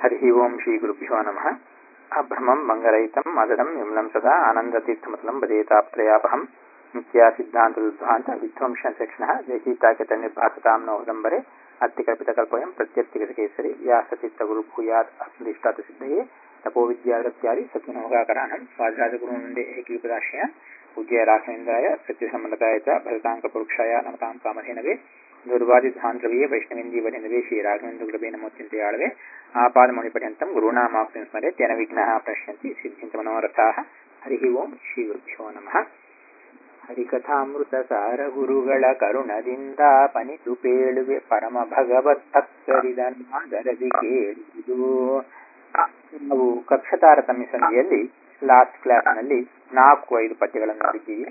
हरिः ओम् श्रीगुरुभ्यो नमः अभ्रमं मङ्गलयुतं मदनं विमलं सदा आनन्दतीर्थमतलं भजेताप्त्रयापहं नित्या सिद्धान्तदुद्धान्त विध्वंसशिक्षणः जयसीताकितनिर्भासतां नवदम्बरे अत्तिकल्पितकल्पोऽयं प्रत्यर्थिगतकेसरि व्यासतीर्थगुरुभूयात् अस्मदिष्टातसिद्धये तपोविद्यागत्यादि सत्यनोगाकरानं स्वाध्यायगुरुवन्दे एकीपदाश्रय पूज्य राघवेन्द्राय सत्यसम्मताय च भरताङ्कपुरुक्षाय नमतां कामधेनवे ದುರ್ವಾದಿಧ್ವಾಂತವೀಯ ವೈಷ್ಣವೇಂದೀವರೆಂದವೇ ಶ್ರೀ ರಾಘವೇಂದ್ರ ಗುರುಬೇ ನಮೋತ್ಯಂತೆಯಾಳವೆ ಆಪಾದಮೌಳಿಪರ್ಯಂతం ಗುರುಣಾಮಾಪ್ತಿಂ ಸ್ಮರೆ ತೆನ ವಿಘ್ನಃ ಪಶ್ಯಂತಿ ಸಿದ್ಧಿಂತ ಮನೋರಥಾಃ ಹರಿ ಓಂ ಶ್ರೀ ಗುರುಭ್ಯೋ ನಮಃ ಹರಿಕಥಾಮೃತ ಸಾರ ಗುರುಗಳ ಕರುಣದಿಂದ ಪನಿತು ಪೇಳುವೆ ಪರಮ ಭಗವತ್ ಭಕ್ತರಿದನ್ನಾದರದಿ ಕೇಳಿದು ನಾವು ಕಕ್ಷ ತಾರತಮ್ಯ ಸಂಧಿಯಲ್ಲಿ ಲಾಸ್ಟ್ ಕ್ಲಾಸ್ನಲ್ಲಿ ನಾಲ್ಕು ಐದು ಪದ್ಯಗಳನ್ನು ನೋಡಿದ್ದೀವಿ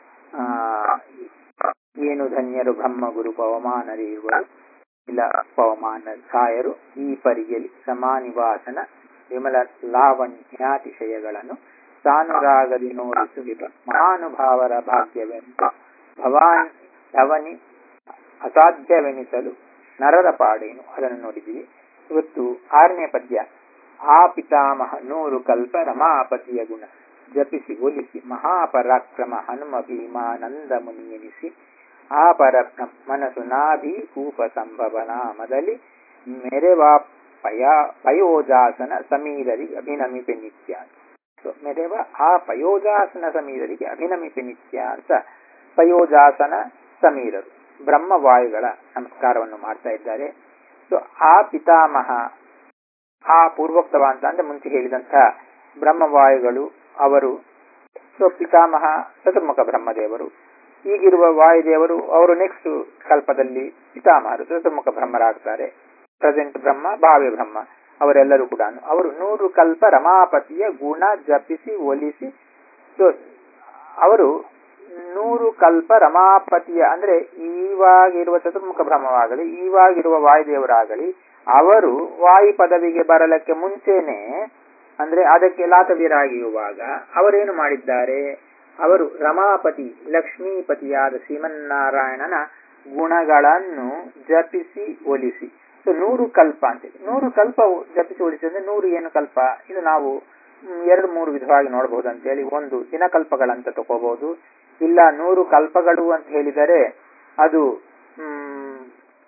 ಏನು ಧನ್ಯರು ಬ್ರಹ್ಮ ಗುರು ಪವಮಾನರಿರುವರು ಇಲ್ಲ ಪವಮಾನ ಸಾಯರು ಈ ಪರಿಯಲ್ಲಿ ಸಮಾನಿವಾಸನ ವಿಮಲ ಲಾವಣ್ಯಾತಿಶಯಗಳನ್ನು ಸಾನುರಾಗದಿ ನೋಡಿಸುವಿಪ ಮಹಾನುಭಾವರ ಭಾಗ್ಯವೆಂದು ಭವಾನ್ ಧವನಿ ಅಸಾಧ್ಯವೆನಿಸಲು ನರರ ಪಾಡೇನು ಅದನ್ನು ನೋಡಿದ್ದೀವಿ ಇವತ್ತು ಆರನೇ ಪದ್ಯ ಆ ಪಿತಾಮಹ ನೂರು ಕಲ್ಪ ರಮಾಪತಿಯ ಗುಣ ಜಪಿಸಿ ಒಲಿಸಿ ಮಹಾಪರಾಕ್ರಮ ಹನುಮ ಭೀಮಾನಂದ ಮುನಿಯನಿಸಿ ಆ ಪರಬ್ರಹ್ಮ ಮನಸ್ಸು ನಾಭಿ ಕೂಪ ಸಂಭವನಾಮದಲ್ಲಿ ಮೆರೆವಾ ಪಯ ಪಯೋಜಾಸನ ಸಮೀರರಿಗೆ ಅಭಿನಮಿಪೆ ನಿತ್ಯ ಸೊ ಮೆರೆವ ಆ ಪಯೋಜಾಸನ ಸಮೀರರಿಗೆ ಅಭಿನಮಿಪೆ ನಿತ್ಯ ಅಂತ ಪಯೋಜಾಸನ ಸಮೀರರು ಬ್ರಹ್ಮವಾಯುಗಳ ನಮಸ್ಕಾರವನ್ನು ಮಾಡ್ತಾ ಇದ್ದಾರೆ ಸೊ ಆ ಪಿತಾಮಹ ಆ ಪೂರ್ವೋಕ್ತವ ಅಂತ ಅಂದ್ರೆ ಮುಂಚೆ ಹೇಳಿದಂತಹ ಬ್ರಹ್ಮವಾಯುಗಳು ಅವರು ಸೊ ಪಿತಾಮಹ ಚತುರ್ಮುಖ ಬ್ರಹ್ಮದೇವರು ಈಗಿರುವ ವಾಯುದೇವರು ಅವರು ನೆಕ್ಸ್ಟ್ ಕಲ್ಪದಲ್ಲಿ ಪಿತಾಮಹರು ಚತುರ್ಮುಖ ಬ್ರಹ್ಮರಾಗ್ತಾರೆ ಪ್ರೆಸೆಂಟ್ ಬ್ರಹ್ಮ ಭಾವ್ಯ ಬ್ರಹ್ಮ ಅವರೆಲ್ಲರೂ ಕೂಡ ಅವರು ನೂರು ಕಲ್ಪ ರಮಾಪತಿಯ ಗುಣ ಜಪಿಸಿ ಒಲಿಸಿ ಸೊ ಅವರು ನೂರು ಕಲ್ಪ ರಮಾಪತಿಯ ಅಂದ್ರೆ ಈವಾಗಿರುವ ಚತುರ್ಮುಖ ಬ್ರಹ್ಮವಾಗಲಿ ಈವಾಗಿರುವ ವಾಯುದೇವರಾಗಲಿ ಅವರು ವಾಯು ಪದವಿಗೆ ಬರಲಕ್ಕೆ ಮುಂಚೆನೆ ಅಂದ್ರೆ ಅದಕ್ಕೆ ಲಾತವೀರಾಗಿರುವಾಗ ಅವರೇನು ಮಾಡಿದ್ದಾರೆ ಅವರು ರಮಾಪತಿ ಲಕ್ಷ್ಮೀಪತಿಯಾದ ಶ್ರೀಮನ್ನಾರಾಯಣನ ಗುಣಗಳನ್ನು ಜಪಿಸಿ ಒಲಿಸಿ ಸೊ ನೂರು ಕಲ್ಪ ಅಂತೇಳಿ ನೂರು ಕಲ್ಪ ಜಪಿಸಿ ಒಲಿಸಿ ಅಂದ್ರೆ ನೂರು ಏನು ಕಲ್ಪ ಇದು ನಾವು ಎರಡು ಮೂರು ವಿಧವಾಗಿ ನೋಡಬಹುದು ಅಂತೇಳಿ ಒಂದು ದಿನಕಲ್ಪಗಳಂತ ತಗೋಬಹುದು ಇಲ್ಲ ನೂರು ಕಲ್ಪಗಳು ಅಂತ ಹೇಳಿದರೆ ಅದು ಹ್ಮ್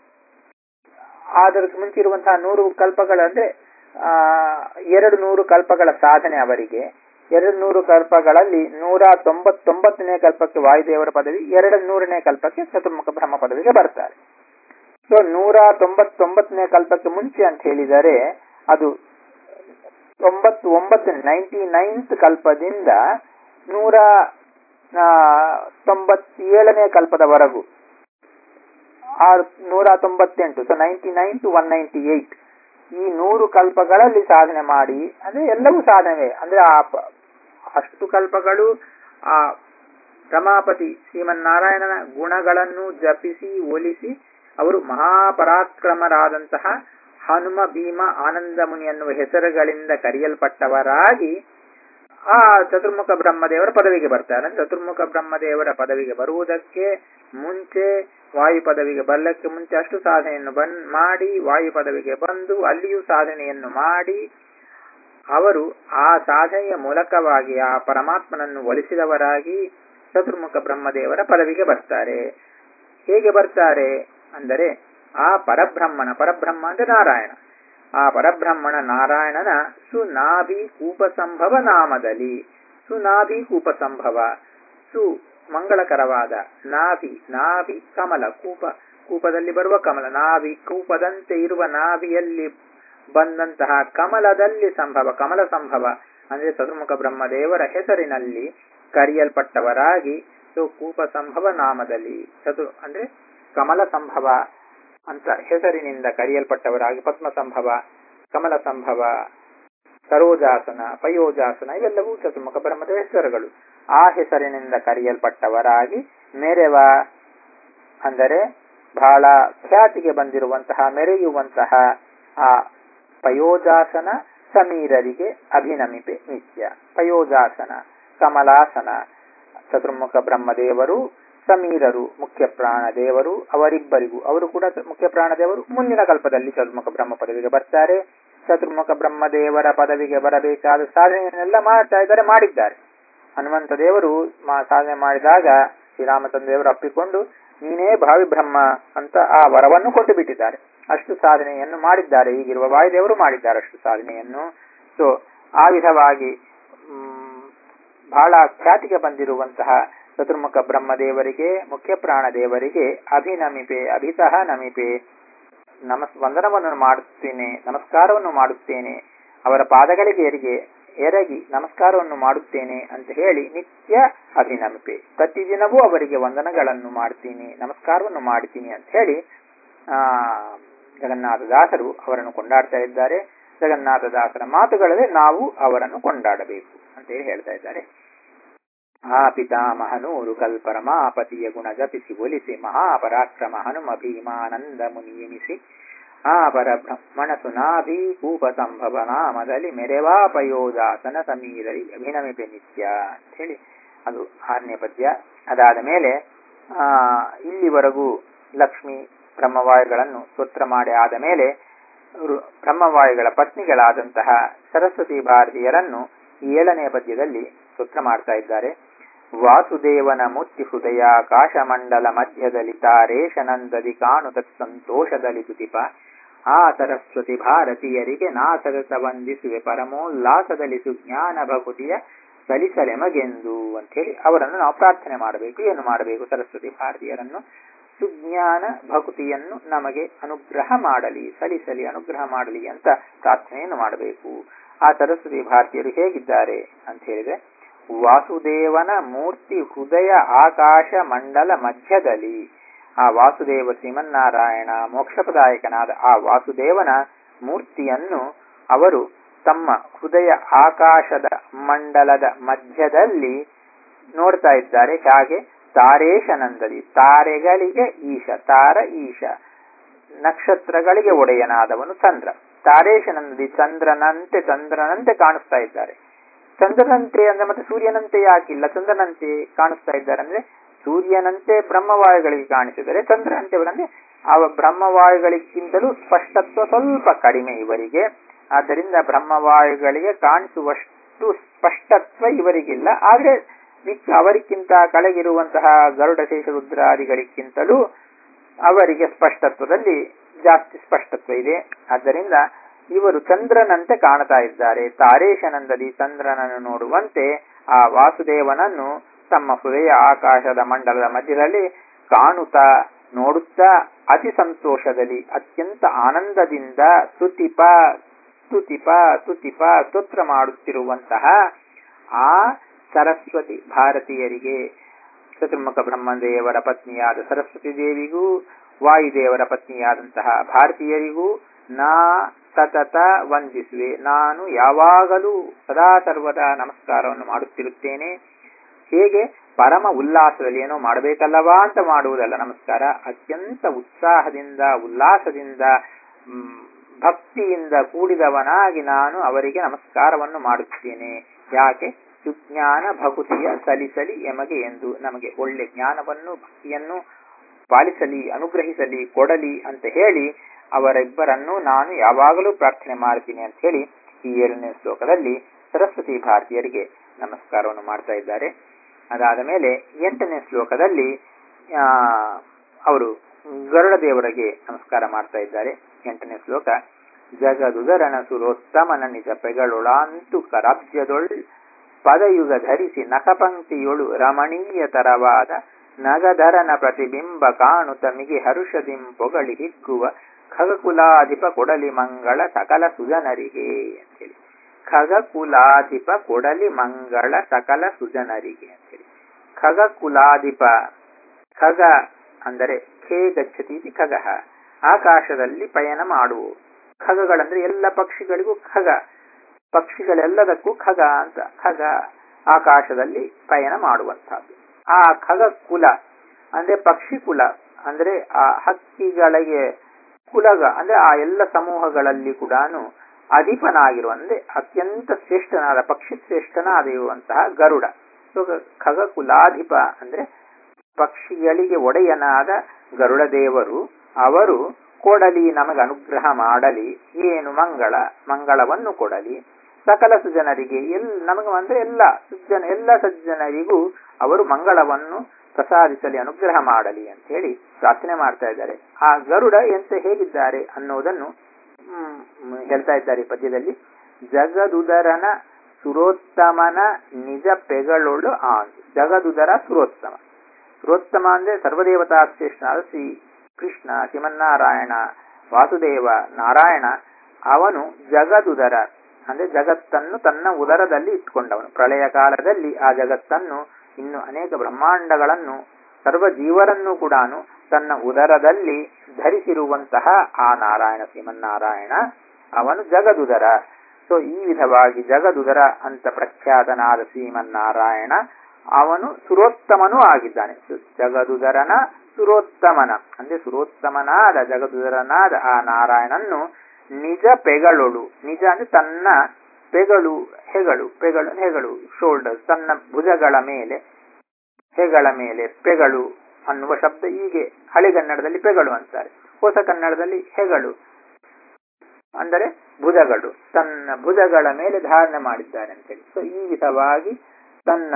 ಅದಕ್ಕೆ ಮುಂಚೆ ಇರುವಂತಹ ನೂರು ಕಲ್ಪಗಳಂದ್ರೆ ಆ ಎರಡು ನೂರು ಕಲ್ಪಗಳ ಸಾಧನೆ ಅವರಿಗೆ ಎರಡು ನೂರು ಕಲ್ಪಗಳಲ್ಲಿ ನೂರ ತೊಂಬತ್ತೊಂಬತ್ತನೇ ಕಲ್ಪಕ್ಕೆ ವಾಯುದೇವರ ಪದವಿ ಎರಡು ನೂರನೇ ಕಲ್ಪಕ್ಕೆ ಚತುರ್ಮುಖ ಬ್ರಹ್ಮ ಪದವಿಗೆ ಬರ್ತಾರೆ ಸೊ ನೂರ ತೊಂಬತ್ತೊಂಬತ್ತನೇ ಕಲ್ಪಕ್ಕೆ ಮುಂಚೆ ಅಂತ ಹೇಳಿದರೆ ಅದು ತೊಂಬತ್ತು ಒಂಬತ್ತು ನೈಂಟಿ ನೈನ್ತ್ ಕಲ್ಪದಿಂದ ನೂರ ತೊಂಬತ್ತೇಳನೇ ಕಲ್ಪದವರೆಗೂ ಆರು ನೂರ ತೊಂಬತ್ತೆಂಟು so ninety nine to one ninety eight ಈ ನೂರು ಕಲ್ಪಗಳಲ್ಲಿ ಸಾಧನೆ ಮಾಡಿ ಅಂದ್ರೆ ಎಲ್ಲವೂ ಸಾಧನೆ ಅಂದ್ರೆ ಆ ಅಷ್ಟು ಕಲ್ಪಗಳು ಆ ರಮಾಪತಿ ಶ್ರೀಮನ್ನಾರಾಯಣನ ಗುಣಗಳನ್ನು ಜಪಿಸಿ ಒಲಿಸಿ ಅವರು ಮಹಾಪರಾಕ್ರಮರಾದಂತಹ ಹನುಮ ಭೀಮ ಆನಂದ ಮುನಿ ಎನ್ನುವ ಹೆಸರುಗಳಿಂದ ಕರೆಯಲ್ಪಟ್ಟವರಾಗಿ ಆ ಚತುರ್ಮುಖ ಬ್ರಹ್ಮದೇವರ ಪದವಿಗೆ ಬರ್ತಾರೆ ಚತುರ್ಮುಖ ಬ್ರಹ್ಮದೇವರ ಪದವಿಗೆ ಬರುವುದಕ್ಕೆ ಮುಂಚೆ ವಾಯು ಪದವಿಗೆ ಬರಲಿಕ್ಕೆ ಮುಂಚೆ ಅಷ್ಟು ಸಾಧನೆಯನ್ನು ಬನ್ ಮಾಡಿ ವಾಯು ಪದವಿಗೆ ಬಂದು ಅಲ್ಲಿಯೂ ಸಾಧನೆಯನ್ನು ಮಾಡಿ ಅವರು ಆ ಸಾಧನೆಯ ಮೂಲಕವಾಗಿ ಆ ಪರಮಾತ್ಮನನ್ನು ಒಲಿಸಿದವರಾಗಿ ಚತುರ್ಮುಖ ಬ್ರಹ್ಮದೇವರ ಪದವಿಗೆ ಬರ್ತಾರೆ ಹೇಗೆ ಬರ್ತಾರೆ ಅಂದರೆ ಆ ಪರಬ್ರಹ್ಮನ ಪರಬ್ರಹ್ಮ ಅಂದ್ರೆ ನಾರಾಯಣ ಆ ಪರಬ್ರಹ್ಮಣ ನಾರಾಯಣನ ಸುನಾಭಿ ಕೂಪಸಂಭವ ನಾಮದಲ್ಲಿ ಸುನಾಭಿ ಕೂಪಸಂಭವ ಸು ಮಂಗಳಕರವಾದ ನಾಭಿ ನಾಭಿ ಕಮಲ ಕೂಪ ಕೂಪದಲ್ಲಿ ಬರುವ ಕಮಲ ನಾಭಿ ಕೂಪದಂತೆ ಇರುವ ನಾಭಿಯಲ್ಲಿ ಬಂದಂತಹ ಕಮಲದಲ್ಲಿ ಸಂಭವ ಕಮಲ ಸಂಭವ ಅಂದ್ರೆ ಚತುರ್ಮುಖ ಬ್ರಹ್ಮದೇವರ ಹೆಸರಿನಲ್ಲಿ ಕರೆಯಲ್ಪಟ್ಟವರಾಗಿ ಸೊ ಕೂಪ ಸಂಭವ ನಾಮದಲ್ಲಿ ಚತು ಅಂದ್ರೆ ಕಮಲ ಸಂಭವ ಅಂತ ಹೆಸರಿನಿಂದ ಕರೆಯಲ್ಪಟ್ಟವರಾಗಿ ಪದ್ಮ ಸಂಭವ ಕಮಲ ಸಂಭವ ಸರೋಜಾಸನ ಪಯೋಜಾಸನ ಇವೆಲ್ಲವೂ ಚತುರ್ಮುಖ ಬ್ರಹ್ಮದ ಹೆಸರುಗಳು ಆ ಹೆಸರಿನಿಂದ ಕರೆಯಲ್ಪಟ್ಟವರಾಗಿ ಮೆರೆವ ಅಂದರೆ ಬಹಳ ಖ್ಯಾತಿಗೆ ಬಂದಿರುವಂತಹ ಮೆರೆಯುವಂತಹ ಆ ಪಯೋಜಾಸನ ಸಮೀರರಿಗೆ ಅಭಿನಮಿಪೆ ನಿತ್ಯ ಪಯೋಜಾಸನ ಕಮಲಾಸನ ಚತುರ್ಮುಖ ಬ್ರಹ್ಮದೇವರು ಸಮೀರರು ಮುಖ್ಯ ಪ್ರಾಣದೇವರು ಅವರಿಬ್ಬರಿಗೂ ಅವರು ಕೂಡ ಮುಖ್ಯ ಪ್ರಾಣದೇವರು ಮುಂದಿನ ಕಲ್ಪದಲ್ಲಿ ಚತುರ್ಮುಖ ಬ್ರಹ್ಮ ಪದವಿಗೆ ಬರ್ತಾರೆ ಚತುರ್ಮುಖ ಬ್ರಹ್ಮದೇವರ ಪದವಿಗೆ ಬರಬೇಕಾದ ಸಾಧನೆಯನ್ನೆಲ್ಲ ಮಾಡ್ತಾ ಇದ್ದಾರೆ ಮಾಡಿದ್ದಾರೆ ಹನುಮಂತ ದೇವರು ಮಾ- ಸಾಧನೆ ಮಾಡಿದಾಗ ಶ್ರೀರಾಮಚಂದ್ರ ದೇವರು ಅಪ್ಪಿಕೊಂಡು ನೀನೇ ಭಾವಿ ಬ್ರಹ್ಮ ಅಂತ ಆ ವರವನ್ನು ಕೊಟ್ಟು ಬಿಟ್ಟಿದ್ದಾರೆ ಅಷ್ಟು ಸಾಧನೆಯನ್ನು ಮಾಡಿದ್ದಾರೆ ಈಗಿರುವ ವಾಯುದೇವರು ಮಾಡಿದ್ದಾರೆ ಅಷ್ಟು ಸಾಧನೆಯನ್ನು ಸೊ ಆ ವಿಧವಾಗಿ ಮ್, ಬಹಳ ಖ್ಯಾತಿಗೆ ಬಂದಿರುವಂತಹ ಚತುರ್ಮುಖ ಬ್ರಹ್ಮದೇವರಿಗೆ ಮುಖ್ಯ ಪ್ರಾಣ ದೇವರಿಗೆ ಅಭಿನಮಿಪೆ ಅಭಿತಃ ನಮಿಪೆ ನಮಸ್ ವಂದನವನ್ನು ಮಾಡುತ್ತೇನೆ ನಮಸ್ಕಾರವನ್ನು ಮಾಡುತ್ತೇನೆ ಅವರ ಪಾದಗಳಿಗೆ ಎರಿಗೆ ಎರಗಿ ನಮಸ್ಕಾರವನ್ನು ಮಾಡುತ್ತೇನೆ ಅಂತ ಹೇಳಿ ನಿತ್ಯ ಅಭಿನಮಿಪೆ ಪ್ರತಿದಿನವೂ ಅವರಿಗೆ ವಂದನಗಳನ್ನು ಮಾಡ್ತೀನಿ ನಮಸ್ಕಾರವನ್ನು ಮಾಡ್ತೀನಿ ಅಂತ ಹೇಳಿ ಆ ಜಗನ್ನಾಥದಾಸರು ಅವರನ್ನು ಕೊಂಡಾಡ್ತಾ ಇದ್ದಾರೆ ಜಗನ್ನಾಥದಾಸರ ಮಾತುಗಳಲ್ಲಿ ನಾವು ಅವರನ್ನು ಕೊಂಡಾಡಬೇಕು ಅಂತ ಹೇಳಿ ಹೇಳ್ತಾ ಇದ್ದಾರೆ ಆ ಪಿತಾಮಹನೂರು ಕಲ್ಪರಮಾಪತಿಯ ಗುಣ ಜಪಿಸಿ ಒಲಿಸಿ ಮಹಾಪರಾಕ್ರಮ ಹನುಮ ಭೀಮಾನಂದ ಮುನಿ ಎನಿಸಿ ಆ ಪರಬ್ರಹ್ಮಣ ಸುನಾಭಿ ಕೂಪ ಸಂಭವ ನಾಮದಲ್ಲಿ ಮೆರೆವಾಪಯೋದಾಸನ ಸಮೀರರಿ ಅಭಿನಮಿಪೆ ನಿತ್ಯ ಅಂತ ಹೇಳಿ ಅದು ಆರನೇ ಪದ್ಯ ಅದಾದ ಮೇಲೆ ಆ ಇಲ್ಲಿವರೆಗೂ ಲಕ್ಷ್ಮಿ ಬ್ರಹ್ಮವಾಯುಗಳನ್ನು ಸ್ತೋತ್ರ ಮಾಡಿ ಆದ ಮೇಲೆ ರು- ಬ್ರಹ್ಮವಾಯುಗಳ ಪತ್ನಿಗಳಾದಂತಹ ಸರಸ್ವತಿ ಭಾರತೀಯರನ್ನು ಈ ಏಳನೇ ಪದ್ಯದಲ್ಲಿ ಸ್ತೋತ್ರ ಮಾಡ್ತಾ ಇದ್ದಾರೆ ವಾಸುದೇವನ ಮುತ್ತಿ ಹೃದಯ ಆಕಾಶಮಂಡಲ ಮಧ್ಯದಲ್ಲಿ ತಾರೇಶನಂದದಿ ಕಾಣು ತತ್ ಸಂತೋಷದಲ್ಲಿ ತುತಿಪ ಆ ಸರಸ್ವತಿ ಭಾರತೀಯರಿಗೆ ನಾಸರಸ ವಂದಿಸುವೆ ಪರಮೋಲ್ಲಾಸದಲ್ಲಿ ಸುಜ್ಞಾನ ಭಕುತಿಯ ಸಲಿಸಲೆಮಗೆಂದು ಅಂತ ಹೇಳಿ ಅವರನ್ನು ನಾವು ಪ್ರಾರ್ಥನೆ ಮಾಡಬೇಕು ಏನು ಮಾಡಬೇಕು ಸರಸ್ವತಿ ಭಾರತೀಯರನ್ನು ಸುಜ್ಞಾನ ಭಕುತಿಯನ್ನು ನಮಗೆ ಅನುಗ್ರಹ ಮಾಡಲಿ ಸಲಿಸಲಿ ಅನುಗ್ರಹ ಮಾಡಲಿ ಅಂತ ಪ್ರಾರ್ಥನೆಯನ್ನು ಮಾಡಬೇಕು ಆ ಸರಸ್ವತಿ ಭಾರತೀಯರು ಹೇಗಿದ್ದಾರೆ ಅಂತ ಹೇಳಿದ್ರೆ ವಾಸುದೇವನ ಮೂರ್ತಿ ಹೃದಯ ಆಕಾಶ ಮಂಡಲ ಮಧ್ಯದಲ್ಲಿ ಆ ವಾಸುದೇವ ಶ್ರೀಮನ್ನಾರಾಯಣ ಮೋಕ್ಷಪದಾಯಕನಾದ ಆ ವಾಸುದೇವನ ಮೂರ್ತಿಯನ್ನು ಅವರು ತಮ್ಮ ಹೃದಯ ಆಕಾಶದ ಮಂಡಲದ ಮಧ್ಯದಲ್ಲಿ ನೋಡ್ತಾ ಇದ್ದಾರೆ ಹಾಗೆ ತಾರೇಶನಂದದಿ ತಾರೆಗಳಿಗೆ ಈಶ ತಾರ ಈಶ ನಕ್ಷತ್ರಗಳಿಗೆ ಒಡೆಯನಾದವನು ಚಂದ್ರ ತಾರೇಶನಂದದಿ ಚಂದ್ರನಂತೆ ಚಂದ್ರನಂತೆ ಕಾಣಿಸ್ತಾ ಇದ್ದಾರೆ ಚಂದ್ರನಂತೆ ಅಂದ್ರೆ ಮತ್ತೆ ಸೂರ್ಯನಂತೆ ಯಾಕಿಲ್ಲ ಚಂದ್ರನಂತೆ ಕಾಣಿಸ್ತಾ ಇದ್ದಾರೆ ಅಂದ್ರೆ ಸೂರ್ಯನಂತೆ ಬ್ರಹ್ಮವಾಯುಗಳಿಗೆ ಕಾಣಿಸಿದರೆ ಚಂದ್ರನಂತೆ ಅವರಂದ್ರೆ ಆ ಬ್ರಹ್ಮವಾಯುಗಳಿಗಿಂತಲೂ ಸ್ಪಷ್ಟತ್ವ ಸ್ವಲ್ಪ ಕಡಿಮೆ ಇವರಿಗೆ ಆದ್ದರಿಂದ ಬ್ರಹ್ಮವಾಯುಗಳಿಗೆ ಕಾಣಿಸುವಷ್ಟು ಸ್ಪಷ್ಟತ್ವ ಇವರಿಗಿಲ್ಲ ಆದ್ರೆ ಮಿಕ್ಕ ಅವರಿಗಿಂತ ಕೆಳಗಿರುವಂತಹ ಗರುಡ ಶೇಷರುದ್ರಾದಿಗಳಿಗಿಂತಲೂ ಅವರಿಗೆ ಸ್ಪಷ್ಟತ್ವದಲ್ಲಿ ಜಾಸ್ತಿ ಸ್ಪಷ್ಟತ್ವ ಇದೆ ಆದ್ದರಿಂದ ಇವರು ಚಂದ್ರನಂತೆ ಕಾಣ್ತಾ ಇದ್ದಾರೆ ತಾರೇಶನಂದದಿ ಚಂದ್ರನನ್ನು ನೋಡುವಂತೆ ಆ ವಾಸುದೇವನನ್ನು ತಮ್ಮ ಹೃದಯ ಆಕಾಶದ ಮಂಡಲದ ಮಧ್ಯದಲ್ಲಿ ಕಾಣುತ್ತಾ ನೋಡುತ್ತಾ ಅತಿ ಸಂತೋಷದಲ್ಲಿ ಅತ್ಯಂತ ಆನಂದದಿಂದ ಸ್ತುತಿಪ ಸ್ತುತಿಪ ಸ್ತುತಿಪ ಸ್ತೋತ್ರ ಮಾಡುತ್ತಿರುವಂತಹ ಆ ಸರಸ್ವತಿ ಭಾರತೀಯರಿಗೆ ಚತುರ್ಮುಖ ಬ್ರಹ್ಮದೇವರ ಪತ್ನಿಯಾದ ಸರಸ್ವತಿ ದೇವಿಗೂ ವಾಯುದೇವರ ಪತ್ನಿಯಾದಂತಹ ಭಾರತೀಯರಿಗೂ ನಾ ಸತತ ವಂದಿಸುವೆ ನಾನು ಯಾವಾಗಲೂ ಸದಾ ಸರ್ವದ ನಮಸ್ಕಾರವನ್ನು ಮಾಡುತ್ತಿರುತ್ತೇನೆ ಹೇಗೆ ಪರಮ ಉಲ್ಲಾಸದಲ್ಲಿ ಏನೋ ಮಾಡಬೇಕಲ್ಲವಾ ಅಂತ ಮಾಡುವುದಲ್ಲ ನಮಸ್ಕಾರ ಅತ್ಯಂತ ಉತ್ಸಾಹದಿಂದ ಉಲ್ಲಾಸದಿಂದ ಮ್, ಭಕ್ತಿಯಿಂದ ಕೂಡಿದವನಾಗಿ ನಾನು ಅವರಿಗೆ ನಮಸ್ಕಾರವನ್ನು ಮಾಡುತ್ತೇನೆ ಯಾಕೆ ಸುಜ್ಞಾನ ಭಕುತಿಯ ಸಲಿಸಲಿ ಎಮಗೆ ಎಂದು ನಮಗೆ ಒಳ್ಳೆ ಜ್ಞಾನವನ್ನು ಭಕ್ತಿಯನ್ನು ಪಾಲಿಸಲಿ ಅನುಗ್ರಹಿಸಲಿ ಕೊಡಲಿ ಅಂತ ಹೇಳಿ ಅವರಿಬ್ಬರನ್ನು ನಾನು ಯಾವಾಗಲೂ ಪ್ರಾರ್ಥನೆ ಮಾಡ್ತೀನಿ ಅಂತ ಹೇಳಿ ಈ ಏಳನೇ ಶ್ಲೋಕದಲ್ಲಿ ಸರಸ್ವತಿ ಭಾರತೀಯರಿಗೆ ನಮಸ್ಕಾರವನ್ನು ಮಾಡ್ತಾ ಇದ್ದಾರೆ ಅದಾದ ಮೇಲೆ ಎಂಟನೇ ಶ್ಲೋಕದಲ್ಲಿ ಆ, ಅವರು ಗರುಡ ದೇವರಿಗೆ ನಮಸ್ಕಾರ ಮಾಡ್ತಾ ಇದ್ದಾರೆ ಎಂಟನೇ ಶ್ಲೋಕ ಜಗದುದರಣ ಸುರೋತ್ತಮನ ನಿಜ ಪೆಗಳೊಳಾಂತು ಕರಾಬ್ಜದೊಳ್ ಪದಯುಗ ಧರಿಸಿ ನಖಪಂಕ್ತಿಯೊಳು ರಮಣೀಯ ತರವಾದ ನಗಧರನ ಪ್ರತಿಬಿಂಬ ಕಾಣುತ್ತ ಮಿಗೆ ಹರುಷದಿಂ ಪೊಗಳಿ ಹಿಗ್ಗುವ ಖಗಕುಲಾಧಿಪ ಕೊಡಲಿ ಮಂಗಳ ಸಕಲ ಸುಜನರಿಗೆ ಅಂತೇಳಿ ಖಗಕುಲಾಧಿಪ ಕೊಡಲಿ ಮಂಗಳ ಸಕಲ ಸುಜನರಿಗೆ ಅಂತೇಳಿ ಖಗಕುಲಾಧಿಪ ಖಗ ಅಂದರೆ ಖೇ ಗಚ್ಚತಿ ಇತಿ ಖಗಃ ಆಕಾಶದಲ್ಲಿ ಪಯಣ ಮಾಡುವು ಖಗಗಳಂದ್ರೆ ಎಲ್ಲ ಪಕ್ಷಿಗಳಿಗೂ ಖಗ ಪಕ್ಷಿಗಳೆಲ್ಲದಕ್ಕೂ ಖಗ ಅಂತ ಖಗ ಆಕಾಶದಲ್ಲಿ ಪಯಣ ಮಾಡುವಂತಹದ್ದು ಆ ಖಗ ಕುಲ ಅಂದ್ರೆ ಪಕ್ಷಿ ಕುಲ ಅಂದ್ರೆ ಆ ಹಕ್ಕಿಗಳಿಗೆ ಕುಲಗ ಅಂದ್ರೆ ಆ ಎಲ್ಲ ಸಮೂಹಗಳಲ್ಲಿ ಕೂಡ ಅಧಿಪನಾಗಿರುವ ಅಂದ್ರೆ ಅತ್ಯಂತ ಶ್ರೇಷ್ಠನಾದ ಪಕ್ಷಿ ಶ್ರೇಷ್ಠನಾದ ಇರುವಂತಹ ಗರುಡ ಸೊ ಖಗ ಕುಲಾಧಿಪ ಅಂದ್ರೆ ಪಕ್ಷಿಗಳಿಗೆ ಒಡೆಯನಾದ ಗರುಡ ದೇವರು ಅವರು ಕೊಡಲಿ ನಮಗೆ ಅನುಗ್ರಹ ಮಾಡಲಿ ಏನು ಮಂಗಳ ಮಂಗಳವನ್ನು ಕೊಡಲಿ ಸಕಲ ಸುಜನರಿಗೆ ಎಲ್ ನಮಗೆ ಅಂದ್ರೆ ಎಲ್ಲ ಸುಜ್ಜನ ಎಲ್ಲ ಸಜ್ಜನರಿಗೂ ಅವರು ಮಂಗಳವನ್ನು ಪ್ರಸಾದಿಸಲಿ ಅನುಗ್ರಹ ಮಾಡಲಿ ಅಂತ ಹೇಳಿ ಪ್ರಾರ್ಥನೆ ಮಾಡ್ತಾ ಇದ್ದಾರೆ ಆ ಗರುಡ ಎಂತ ಹೇಗಿದ್ದಾರೆ ಅನ್ನೋದನ್ನು ಹ್ಮ್, ಹೇಳ್ತಾ ಇದ್ದಾರೆ ಈ ಪದ್ಯದಲ್ಲಿ ಜಗದುದರನ ಸುರೋತ್ತಮನ ನಿಜ ಪೆಗಳೊಳು ಆನ್ ಜಗದುದರ ಸುರೋತ್ತಮ ಸುರೋತ್ತಮ ಅಂದ್ರೆ ಸರ್ವದೇವತಾ ಶ್ರೇಷ್ಠನಾದ ಶ್ರೀ ಕೃಷ್ಣ ಶ್ರೀಮನ್ನಾರಾಯಣ ವಾಸುದೇವ ನಾರಾಯಣ ಅವನು ಜಗದುದರ ಅಂದ್ರೆ ಜಗತ್ತನ್ನು ತನ್ನ ಉದರದಲ್ಲಿ ಇಟ್ಕೊಂಡವನು ಪ್ರಳಯ ಕಾಲದಲ್ಲಿ ಆ ಜಗತ್ತನ್ನು ಇನ್ನು ಅನೇಕ ಬ್ರಹ್ಮಾಂಡಗಳನ್ನು ಸರ್ವ ಜೀವರನ್ನು ಕೂಡ ತನ್ನ ಉದರದಲ್ಲಿ ಧರಿಸಿರುವಂತಹ ಆ ನಾರಾಯಣ ಶ್ರೀಮನ್ನಾರಾಯಣ ಅವನು ಜಗದುದರ ಸೊ ಈ ವಿಧವಾಗಿ ಜಗದುದರ ಅಂತ ಪ್ರಖ್ಯಾತನಾದ ಶ್ರೀಮನ್ನಾರಾಯಣ ಅವನು ಸುರೋತ್ತಮನೂ ಆಗಿದ್ದಾನೆ ಸು- ಜಗದುದರನ ಸುರೋತ್ತಮನ ಅಂದ್ರೆ ಸುರೋತ್ತಮನಾದ ಜಗದುದರನಾದ ಆ ನಾರಾಯಣನ್ನು ನಿಜ ಪೆಗಳೊಳು ನಿಜ ಅಂದ್ರೆ ತನ್ನ ಪೆಗಳು ಹೆಗಳು ಪೆಗಳು ಹೆಗಳು ಶೋಲ್ಡರ್ಸ್ ತನ್ನ ಭುಜಗಳ ಮೇಲೆ ಹೆಗಳ ಮೇಲೆ ಪೆಗಳು ಅನ್ನುವ ಶಬ್ದ ಹೀಗೆ ಹಳೆಗನ್ನಡದಲ್ಲಿ ಪೆಗಳು ಅಂತಾರೆ ಹೊಸ ಕನ್ನಡದಲ್ಲಿ ಹೆಗಳು ಅಂದರೆ ಭುಜಗಳು ತನ್ನ ಭುಜಗಳ ಮೇಲೆ ಧಾರಣೆ ಮಾಡಿದ್ದಾರೆ ಅಂತೇಳಿ ಸೊ ಈ ವಿಧವಾಗಿ ತನ್ನ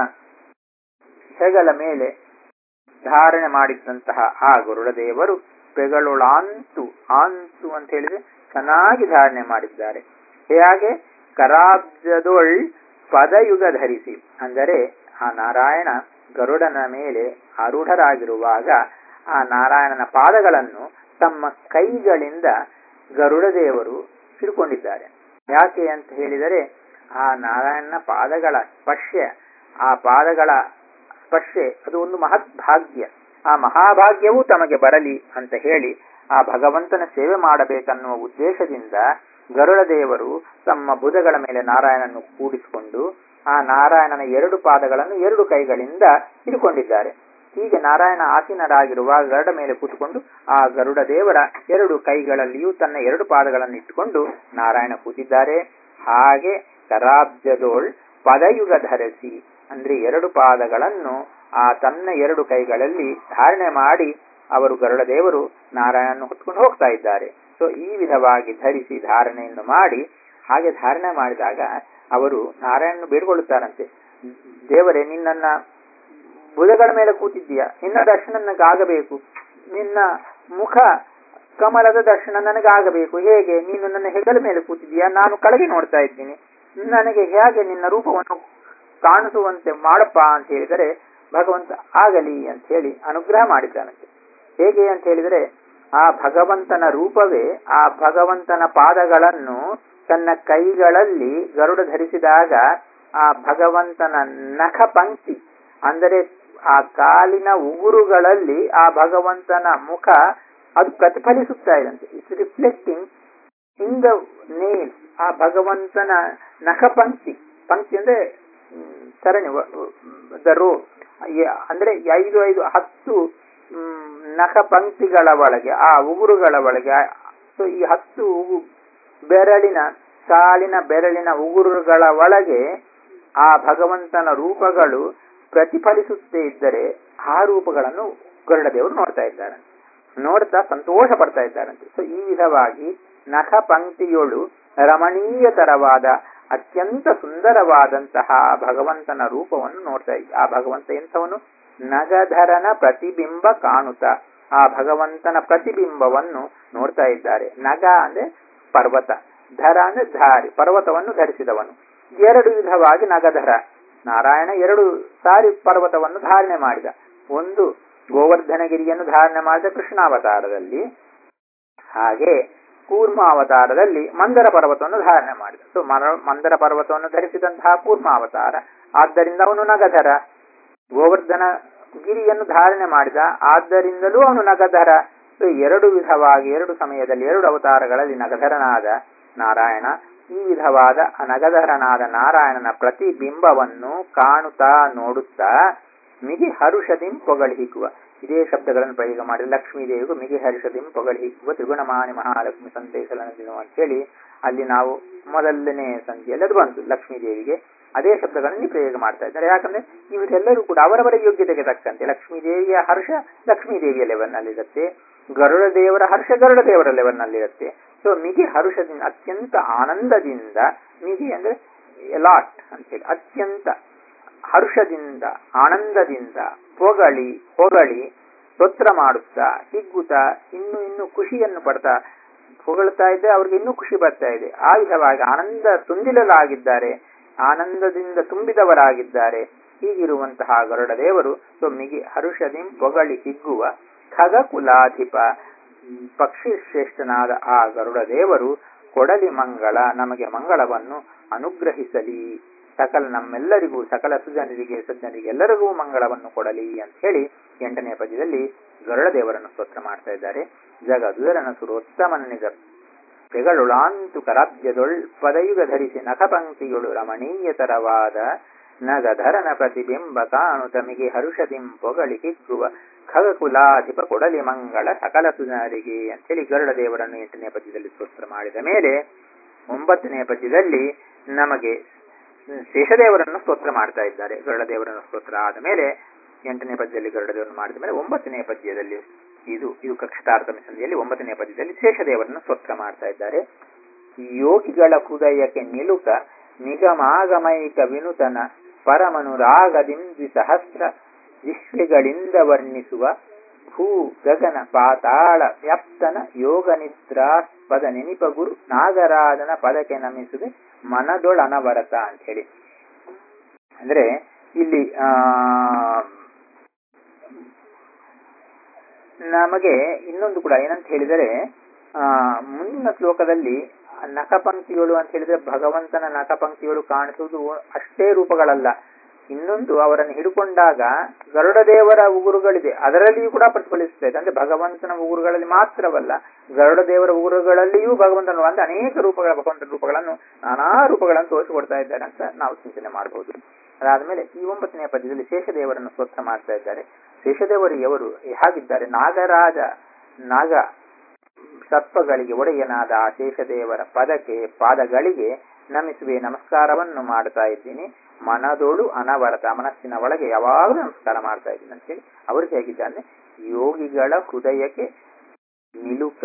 ಹೆಗಳ ಮೇಲೆ ಧಾರಣೆ ಮಾಡಿದಂತಹ ಆ ಗರುಡದೇವರು ಪೆಗಳೊಳಾಂತು ಆಂತು ಅಂತ ಹೇಳಿದ್ರೆ ಚೆನ್ನಾಗಿ ಧಾರಣೆ ಮಾಡಿದ್ದಾರೆ ಹೇಗೆ ಕರಾಬ್ಜದೊಳ್ ಪದಯುಗ ಧರಿಸಿ ಅಂದರೆ ಆ ನಾರಾಯಣ ಗರುಡನ ಮೇಲೆ ಆರೂಢರಾಗಿರುವಾಗ ಆ ನಾರಾಯಣನ ಪಾದಗಳನ್ನು ತಮ್ಮ ಕೈಗಳಿಂದ ಗರುಡದೇವರು ಹಿಡ್ಕೊಂಡಿದ್ದಾರೆ ಯಾಕೆ ಅಂತ ಹೇಳಿದರೆ ಆ ನಾರಾಯಣನ ಪಾದಗಳ ಸ್ಪರ್ಶ ಆ ಪಾದಗಳ ಸ್ಪರ್ಶೆ ಅದು ಒಂದು ಮಹತ್ ಭಾಗ್ಯ ಆ ಮಹಾಭಾಗ್ಯವೂ ತಮಗೆ ಬರಲಿ ಅಂತ ಹೇಳಿ ಆ ಭಗವಂತನ ಸೇವೆ ಮಾಡಬೇಕನ್ನುವ ಉದ್ದೇಶದಿಂದ ಗರುಡ ದೇವರು ತಮ್ಮ ಭುಜಗಳ ಮೇಲೆ ನಾರಾಯಣನನ್ನು ಕೂಡಿಸಿಕೊಂಡು ಆ ನಾರಾಯಣನ ಎರಡು ಪಾದಗಳನ್ನು ಎರಡು ಕೈಗಳಿಂದ ಹಿಡ್ಕೊಂಡಿದ್ದಾರೆ ಹೀಗೆ ನಾರಾಯಣ ಆಸೀನರಾಗಿರುವ ಗರುಡ ಮೇಲೆ ಕೂತುಕೊಂಡು ಆ ಗರುಡ ದೇವರ ಎರಡು ಕೈಗಳಲ್ಲಿಯೂ ತನ್ನ ಎರಡು ಪಾದಗಳನ್ನು ಇಟ್ಟುಕೊಂಡು ನಾರಾಯಣ ಕೂತಿದ್ದಾರೆ ಹಾಗೆ ಕರಾಬ್ಜದೋಳ್ ಪದಯುಗ ಧರಿಸಿ ಅಂದ್ರೆ ಎರಡು ಪಾದಗಳನ್ನು ಆ ತನ್ನ ಎರಡು ಕೈಗಳಲ್ಲಿ ಧಾರಣೆ ಮಾಡಿ ಅವರು ಗರುಡ ದೇವರು ನಾರಾಯಣನ್ನು ಹೊತ್ಕೊಂಡು ಹೋಗ್ತಾ ಇದ್ದಾರೆ ಸೊ ಈ ವಿಧವಾಗಿ ಧರಿಸಿ ಧಾರಣೆಯನ್ನು ಮಾಡಿ ಹಾಗೆ ಧಾರಣೆ ಮಾಡಿದಾಗ ಅವರು ನಾರಾಯಣನ್ನು ಬೇಡ್ಕೊಳ್ಳುತ್ತಾರಂತೆ ದೇವರೇ ನಿನ್ನನ್ನ ಭುಜಗಳ ಮೇಲೆ ಕೂತಿದ್ದೀಯಾ ನಿನ್ನ ದರ್ಶನ ನನಗಾಗಬೇಕು ನಿನ್ನ ಮುಖ ಕಮಲದ ದರ್ಶನ ನನಗಾಗಬೇಕು ಹೇಗೆ ನೀನು ನನ್ನ ಹೆಗಲ ಮೇಲೆ ಕೂತಿದ್ದೀಯಾ ನಾನು ಕೆಳಗೆ ನೋಡ್ತಾ ಇದ್ದೀನಿ ನನಗೆ ಹೇಗೆ ನಿನ್ನ ರೂಪವನ್ನು ಕಾಣಿಸುವಂತೆ ಮಾಡಪ್ಪ ಅಂತ ಹೇಳಿದರೆ ಭಗವಂತ ಆಗಲಿ ಅಂತ ಹೇಳಿ ಅನುಗ್ರಹ ಮಾಡಿದ್ದಾನಂತೆ ಹೇಗೆ ಅಂತ ಹೇಳಿದರೆ ಆ ಭಗವಂತನ ರೂಪವೇ ಆ ಭಗವಂತನ ಪಾದಗಳನ್ನು ತನ್ನ ಕೈಗಳಲ್ಲಿ ಗರುಡ ಧರಿಸಿದಾಗ ಆ ಭಗವಂತನ ನಖ ಪಂಕ್ತಿ ಅಂದರೆ ಆ ಕಾಲಿನ ಉಗುರುಗಳಲ್ಲಿ ಆ ಭಗವಂತನ ಮುಖ ಅದು ಪ್ರತಿಫಲಿಸುತ್ತಾ ಇದಂತೆ it's reflecting in the nail ಆ ಭಗವಂತನ ನಖ ಪಂಕ್ತಿ ಪಂಕ್ತಿ ಅಂದ್ರೆ ಮ್, ಸರಣಿ ದ ರೋ ಅಂದ್ರೆ ಐದು ಐದು ಹತ್ತು ಮ್, ನಖ ಪಂಕ್ತಿಗಳ ಒಳಗೆ ಆ ಉಗುರುಗಳ ಒಳಗೆ ಸೊ ಈ ಹತ್ತು ಉಗು ಬೆರಳಿನ ಕಾಲಿನ ಬೆರಳಿನ ಉಗುರುಗಳ ಒಳಗೆ ಆ ಭಗವಂತನ ರೂಪಗಳು ಪ್ರತಿಫಲಿಸುತ್ತೇ ಇದ್ದರೆ ಆ ರೂಪಗಳನ್ನು ಗರುಡ ದೇವರು ನೋಡ್ತಾ ಇದ್ದಾರೆ ನೋಡ್ತಾ ಸಂತೋಷ ಪಡ್ತಾ ಇದ್ದಾರಂತೆ ಸೊ ಈ ವಿಧವಾಗಿ ನಖ ಪಂಕ್ತಿಯೊಳು ರಮಣೀಯತರವಾದ ಅತ್ಯಂತ ಸುಂದರವಾದಂತಹ ಭಗವಂತನ ರೂಪವನ್ನು ನೋಡ್ತಾ ಇದ್ದ ಆ ಭಗವಂತ ಎಂಥವನು ನಗಧರನ ಪ್ರತಿಬಿಂಬ ಕಾಣುತ್ತಾ ಆ ಭಗವಂತನ ಪ್ರತಿಬಿಂಬವನ್ನು ನೋಡ್ತಾ ಇದ್ದಾರೆ ನಗ ಅಂದ್ರೆ ಪರ್ವತ ಧರ ಅಂದ್ರೆ ಧಾರಿ ಪರ್ವತವನ್ನು ಧರಿಸಿದವನು ಎರಡು ವಿಧವಾಗಿ ನಗಧರ ನಾರಾಯಣ ಎರಡು ಸಾರಿ ಪರ್ವತವನ್ನು ಧಾರಣೆ ಮಾಡಿದ ಒಂದು ಗೋವರ್ಧನಗಿರಿಯನ್ನು ಧಾರಣೆ ಮಾಡಿದ ಕೃಷ್ಣಾವತಾರದಲ್ಲಿ ಹಾಗೆ ಕೂರ್ಮಾವತಾರದಲ್ಲಿ ಮಂದರ ಪರ್ವತವನ್ನು ಧಾರಣೆ ಮಾಡಿದ ಸೊ ಮರ- ಮಂದರ ಪರ್ವತವನ್ನು ಧರಿಸಿದಂತಹ ಕೂರ್ಮಾವತಾರ ಆದ್ದರಿಂದ ಅವನು ನಗಧರ ಗೋವರ್ಧನ ಗಿರಿಯನ್ನು ಧಾರಣೆ ಮಾಡಿದ ಆದ್ದರಿಂದಲೂ ಅವನು ನಗಧರ ಸೊ ಎರಡು ವಿಧವಾಗಿ ಎರಡು ಸಮಯದಲ್ಲಿ ಎರಡು ಅವತಾರಗಳಲ್ಲಿ ನಗಧರನಾದ ನಾರಾಯಣ ಈ ವಿಧವಾದ ಅನಗಧರನಾದ ನಾರಾಯಣನ ಪ್ರತಿಬಿಂಬವನ್ನು ಕಾಣುತ್ತಾ ನೋಡುತ್ತಾ ಮಿಗಿ ಹರುಷದಿಂ ಪೊಗಳಿಹಿಕ್ಕುವ ಇದೇ ಶಬ್ದಗಳನ್ನು ಪ್ರಯೋಗ ಮಾಡಿ ಲಕ್ಷ್ಮೀ ದೇವಿಗೂ ಮಿಗಿ ಹರುಷದಿಂ ಪೊಗಳಿಹಿಕ್ಕುವ ತ್ರಿಗುಣಮಾನಿ ಮಹಾಲಕ್ಷ್ಮಿ ಸಂತೇಶಲನ ದಿನ ಅಂತೇಳಿ ಅಲ್ಲಿ ನಾವು ಮೊದಲನೇ ಸಂಧಿಯಲ್ಲಿ ಅದು ಬಂತು ಲಕ್ಷ್ಮೀ ದೇವಿಗೆ ಅದೇ ಶಬ್ದಗಳನ್ನು ಪ್ರಯೋಗ ಮಾಡ್ತಾ ಇದ್ದಾರೆ ಯಾಕಂದ್ರೆ ಇವರೆಲ್ಲರೂ ಕೂಡ ಅವರವರ ಯೋಗ್ಯತೆಗೆ ತಕ್ಕಂತೆ ಲಕ್ಷ್ಮೀ ದೇವಿಯ ಹರ್ಷ ಲಕ್ಷ್ಮೀ ದೇವಿಯ ಲೆವೆಲ್ನಲ್ಲಿರುತ್ತೆ ಗರುಡ ದೇವರ ಹರ್ಷ ಗರುಡ ದೇವರ ಲೆವೆಲ್ನಲ್ಲಿರುತ್ತೆ ಸೊ ಮಿಗಿ ಹರುಷದಿಂದ ಅತ್ಯಂತ ಆನಂದದಿಂದ ಮಿಗಿ ಅಂದ್ರೆ ಲಾಟ್ ಅಂತೇಳಿ ಅತ್ಯಂತ ಹರ್ಷದಿಂದ ಆನಂದದಿಂದ ಹೊಗಳಿ ಹೊಗಳಿ ಸ್ತೋತ್ರ ಮಾಡುತ್ತಾ ಹಿಗ್ಗುತ್ತಾ ಇನ್ನು ಇನ್ನು ಖುಷಿಯನ್ನು ಪಡ್ತಾ ಹೊಗಳ್ತಾ ಇದ್ದೆ ಅವ್ರಿಗೆ ಇನ್ನೂ ಖುಷಿ ಬರ್ತಾ ಇದೆ ಆ ವಿಧವಾಗಿ ಆನಂದ ತುಂಬಿಲಲಾಗಿದ್ದಾರೆ ಆನಂದದಿಂದ ತುಂಬಿದವರಾಗಿದ್ದಾರೆ ಹೀಗಿರುವಂತಹ ಗರುಡ ದೇವರು ಸೊಮ್ಮಿಗೆ ಹರುಷದಿಂ ಹೊಗಳಿ ಹಿಗ್ಗುವ ಖಗ ಕುಲಾಧಿಪ ಪಕ್ಷಿ ಶ್ರೇಷ್ಠನಾದ ಆ ಗರುಡ ದೇವರು ಕೊಡಲಿ ಮಂಗಳ ನಮಗೆ ಮಂಗಳವನ್ನು ಅನುಗ್ರಹಿಸಲಿ ಸಕಲ ನಮ್ಮೆಲ್ಲರಿಗೂ ಸಕಲ ಸುಜನರಿಗೆ ಸಜ್ಜನರಿಗೆ ಎಲ್ಲರಿಗೂ ಮಂಗಳವನ್ನು ಕೊಡಲಿ ಅಂತ ಹೇಳಿ ಎಂಟನೇ ಪದ್ಯದಲ್ಲಿ ಗರುಡ ದೇವರನ್ನು ಸ್ತೋತ್ರ ಮಾಡ್ತಾ ಇದ್ದಾರೆ ಜಗದುದರನ ಸುರೋತ್ತಮನ್ನಿಗ ತೆಗಳುಳಾಂತು ಕರಾಬ್ಜದೊಳ್ ಪದಯುಗ ಧರಿಸಿ ನಖಪಂಕ್ತಿಯೊಳು ರಮಣೀಯತರವಾದ ನಗಧರನ ಪ್ರತಿಬಿಂಬ ಕಾಣು ತಮಿಗೆ ಹರುಷದಿಂ ಪೊಗಳಿ ಹಿಗ್ಗುವ ಖಗಕುಲಾಧಿಪ ಕೊಡಲಿ ಮಂಗಳ ಸಕಲ ಸುಜನರಿಗೆ ಅಂತೇಳಿ ಗರುಡ ದೇವರನ್ನು ಎಂಟನೇ ಪದ್ಯದಲ್ಲಿ ಸ್ತೋತ್ರ ಮಾಡಿದ ಮೇಲೆ ಒಂಬತ್ತನೇ ಪದ್ಯದಲ್ಲಿ ನಮಗೆ ಶೇಷದೇವರನ್ನು ಸ್ತೋತ್ರ ಮಾಡ್ತಾ ಇದ್ದಾರೆ ಗರುಡ ದೇವರನ್ನು ಸ್ತೋತ್ರ ಆದ ಮೇಲೆ ಎಂಟನೇ ಪದ್ಯದಲ್ಲಿ ಗರುಡ ದೇವರನ್ನು ಮಾಡಿದ ಮೇಲೆ ಒಂಬತ್ತನೇ ಪದ್ಯದಲ್ಲಿ ಇದು ಇದು ಕಕ್ಷತಾರ್ಥಮ ಸಂಧಿಯಲ್ಲಿ ಒಂಬತ್ತನೇ ಪದ್ಯದಲ್ಲಿ ಶೇಷದೇವರನ್ನು ಸ್ತೋತ್ರ ಮಾಡ್ತಾ ಇದ್ದಾರೆ ಯೋಗಿಗಳ ಹೃದಯಕ್ಕೆ ನಿಲುಕ ನಿಗಮಾಗಮೈಕ ವಿನುತನ ಪರಮನುರಾಗದಿಂ ದ್ವಿಸಹಸ್ರ ವಿಶ್ವಗಳಿಂದ ವರ್ಣಿಸುವ ಭೂ ಗಗನ ಪಾತಾಳ ವ್ಯಾಪ್ತನ ಯೋಗ ನಿದ್ರಾಸ್ಪದ ನೆನಿಪ ಗುರು ನಾಗರಾಜನ ಪದಕ್ಕೆ ನಮಿಸುವೆ ಮನದೊಳನವರತ ಅಂತ ಹೇಳಿ ಅಂದ್ರೆ ಇಲ್ಲಿ ಆ ನಮಗೆ ಇನ್ನೊಂದು ಕೂಡ ಏನಂತ ಹೇಳಿದರೆ ಆ ಮುಂದಿನ ಶ್ಲೋಕದಲ್ಲಿ ನಖಪಂಕ್ತಿಗಳು ಅಂತ ಹೇಳಿದ್ರೆ ಭಗವಂತನ ನಖಪಂಕ್ತಿಗಳು ಕಾಣಿಸುವುದು ಅಷ್ಟೇ ರೂಪಗಳಲ್ಲ ಇನ್ನೊಂದು ಅವರನ್ನು ಹಿಡ್ಕೊಂಡಾಗ ಗರುಡ ದೇವರ ಉಗುರುಗಳಿದೆ ಅದರಲ್ಲಿಯೂ ಕೂಡ ಪ್ರತಿಫಲಿಸುತ್ತದೆ ಅಂದ್ರೆ ಭಗವಂತನ ಉಗುರುಗಳಲ್ಲಿ ಮಾತ್ರವಲ್ಲ ಗರುಡ ದೇವರ ಉಗುರುಗಳಲ್ಲಿಯೂ ಭಗವಂತನ ಅಂದ್ರೆ ಅನೇಕ ರೂಪಗಳ ಭಗವಂತನ ರೂಪಗಳನ್ನು ನಾನಾ ರೂಪಗಳನ್ನು ತೋರಿಸಿಕೊಡ್ತಾ ಇದ್ದಾರೆ ಅಂತ ನಾವು ಚಿಂತನೆ ಮಾಡಬಹುದು ಅದಾದ್ಮೇಲೆ ಈ ಒಂಬತ್ತನೇ ಪದ್ಯದಲ್ಲಿ ಶೇಷದೇವರನ್ನು ಸ್ತೋತ್ರ ಮಾಡ್ತಾ ಇದ್ದಾರೆ ಶೇಷದೇವರು ಎವರು ಹಾಗಿದ್ದಾರೆ ನಾಗರಾಜ ನಾಗ ಸರ್ಪಗಳಿಗೆ ಒಡೆಯನಾದ ಆ ಶೇಷದೇವರ ಪದಕ್ಕೆ ಪಾದಗಳಿಗೆ ನಮಿಸುವೆ ನಮಸ್ಕಾರವನ್ನು ಮಾಡ್ತಾ ಇದ್ದೀನಿ ಮನದೋಳು ಅನವರತ ಮನಸ್ಸಿನ ಒಳಗೆ ಯಾವಾಗಲೂ ನಮಸ್ಕಾರ ಮಾಡ್ತಾ ಇದ್ದೀನಿ ಅಂತೇಳಿ ಅವರು ಹೇಗಿದ್ದಾರೆ ಯೋಗಿಗಳ ಹೃದಯಕ್ಕೆ ನಿಲುಕ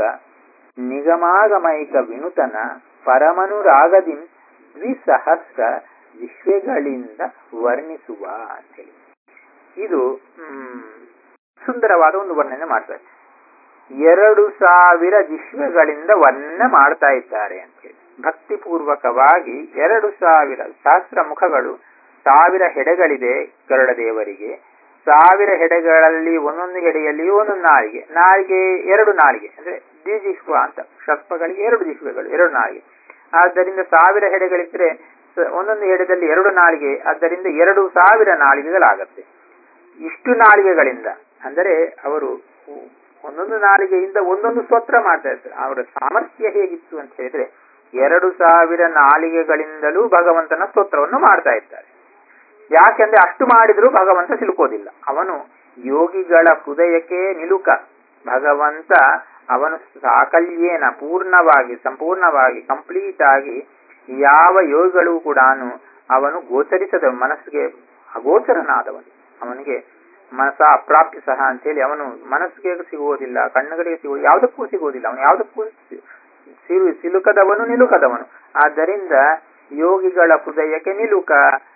ನಿಗಮಾಗಮೈಕ ವಿನುತನ ಪರಮನುರಾಗದಿಂ ದ್ವಿಸಹಸ್ರ ವಿಶ್ವಗಳಿಂದ ವರ್ಣಿಸುವ ಅಂತೇಳಿ ಇದು ಹ್ಮ್ ಸುಂದರವಾದ ಒಂದು ವರ್ಣನೆ ಮಾಡ್ತಾರೆ ಎರಡು ಸಾವಿರ ವಿಶ್ವಗಳಿಂದ ವರ್ಣನೆ ಮಾಡ್ತಾ ಇದ್ದಾರೆ ಅಂತೇಳಿ ಭಕ್ತಿಪೂರ್ವಕವಾಗಿ ಎರಡು ಸಾವಿರ ಸಹಸ್ರ ಮುಖಗಳು ಸಾವಿರ ಹೆಡೆಗಳಿದೆ ಗರುಡ ದೇವರಿಗೆ ಸಾವಿರ ಹೆಡೆಗಳಲ್ಲಿ ಒಂದೊಂದು ಹೆಡೆಯಲ್ಲಿ ಒಂದೊಂದು ನಾಳಿಗೆ ನಾಳಿಗೆ ಎರಡು ನಾಳಿಗೆ ಅಂದ್ರೆ ದ್ವಿಜಿಹ್ವ ಅಂತ ಸರ್ಪಗಳಿಗೆ ಎರಡು ಜಿಹ್ವೆಗಳು ಎರಡು ನಾಳಿಗೆ ಆದ್ದರಿಂದ ಸಾವಿರ ಹೆಡೆಗಳಿದ್ರೆ ಒಂದೊಂದು ಹೆಡೆದಲ್ಲಿ ಎರಡು ನಾಳಿಗೆ ಆದ್ದರಿಂದ ಎರಡು ಸಾವಿರ ನಾಳಿಗೆಗಳಾಗತ್ತೆ ಇಷ್ಟು ನಾಳಿಗೆಗಳಿಂದ ಅಂದರೆ ಅವರು ಒಂದೊಂದು ನಾಳಿಗೆಯಿಂದ ಒಂದೊಂದು ಸ್ತೋತ್ರ ಮಾಡ್ತಾ ಇರ್ತಾರೆ ಅವರ ಸಾಮರ್ಥ್ಯ ಹೇಗಿತ್ತು ಅಂತ ಹೇಳಿದ್ರೆ ಎರಡು ಸಾವಿರ ನಾಲಿಗೆಗಳಿಂದಲೂ ಭಗವಂತನ ಸ್ತೋತ್ರವನ್ನು ಮಾಡ್ತಾ ಇದ್ದಾರೆ ಯಾಕೆಂದ್ರೆ ಅಷ್ಟು ಮಾಡಿದ್ರೂ ಭಗವಂತ ಸಿಲುಕೋದಿಲ್ಲ ಅವನು ಯೋಗಿಗಳ ಹೃದಯಕ್ಕೆ ನಿಲುಕ ಭಗವಂತ ಅವನು ಸಾಕಲ್ಯೇನ ಪೂರ್ಣವಾಗಿ ಸಂಪೂರ್ಣವಾಗಿ ಕಂಪ್ಲೀಟ್ ಆಗಿ ಯಾವ ಯೋಗಿಗಳು ಕೂಡ ಅವನು ಗೋಚರಿಸದ ಮನಸ್ಸಿಗೆ ಅಗೋಚರನಾದವನು ಅವನಿಗೆ ಮನಸ್ಸ ಅಪ್ರಾಪ್ತಿ ಸಹ ಅಂತೇಳಿ ಅವನು ಮನಸ್ಸಿಗೆ ಸಿಗುವುದಿಲ್ಲ ಕಣ್ಣುಗಳಿಗೆ ಸಿಗುವುದು ಯಾವುದಕ್ಕೂ ಸಿಗುವುದಿಲ್ಲ ಅವನು ಯಾವುದಕ್ಕೂ ಸಿಲು ಸಿಲುಕದವನು ನಿಲುಕದವನು ಆದ್ದರಿಂದ ಯೋಗಿಗಳ ಹೃದಯಕ್ಕೆ ನಿಲುಕ